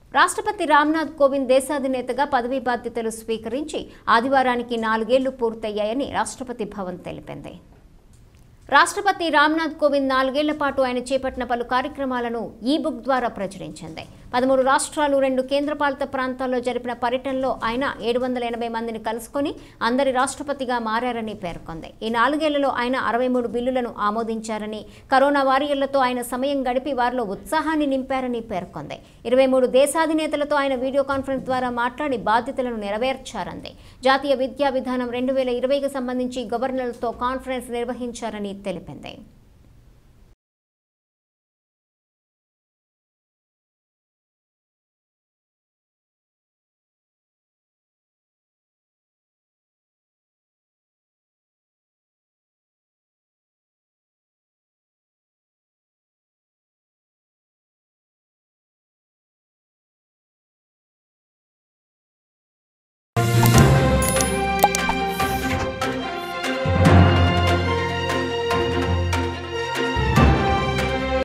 రాష్ట్రపతి రామ్నాథ్ కోవింద్ దేశాధినేతగా పదవీ బాధ్యతలు స్వీకరించి ఆదివారానికి నాలుగేళ్లు పూర్తయ్యాయని రాష్ట్రపతి భవన్ తెలిపింది రాష్ట్రపతి రామ్నాథ్ కోవింద్ నాలుగేళ్ల పాటు ఆయన చేపట్టిన పలు కార్యక్రమాలను ఈ బుక్ ద్వారా ప్రచురించింది పదమూడు రాష్ట్రాలు రెండు కేంద్రపాలిత ప్రాంతాల్లో జరిపిన పర్యటనలో ఆయన ఏడు వందల ఎనభై మందిని కలుసుకొని అందరి రాష్ట్రపతిగా మారారని పేర్కొంది ఈ నాలుగేళ్లలో ఆయన అరవై మూడు బిల్లులను ఆమోదించారని కరోనా వారియర్లతో ఆయన సమయం గడిపి వారిలో ఉత్సాహాన్ని నింపారని పేర్కొంది ఇరవై మూడు దేశాధినేతలతో ఆయన వీడియో కాన్ఫరెన్స్ ద్వారా మాట్లాడి బాధ్యతలను నెరవేర్చారంది జాతీయ విద్యా విధానం రెండు వేల ఇరవైకి సంబంధించి గవర్నర్లతో కాన్ఫరెన్స్ నిర్వహించారని తెలిపింది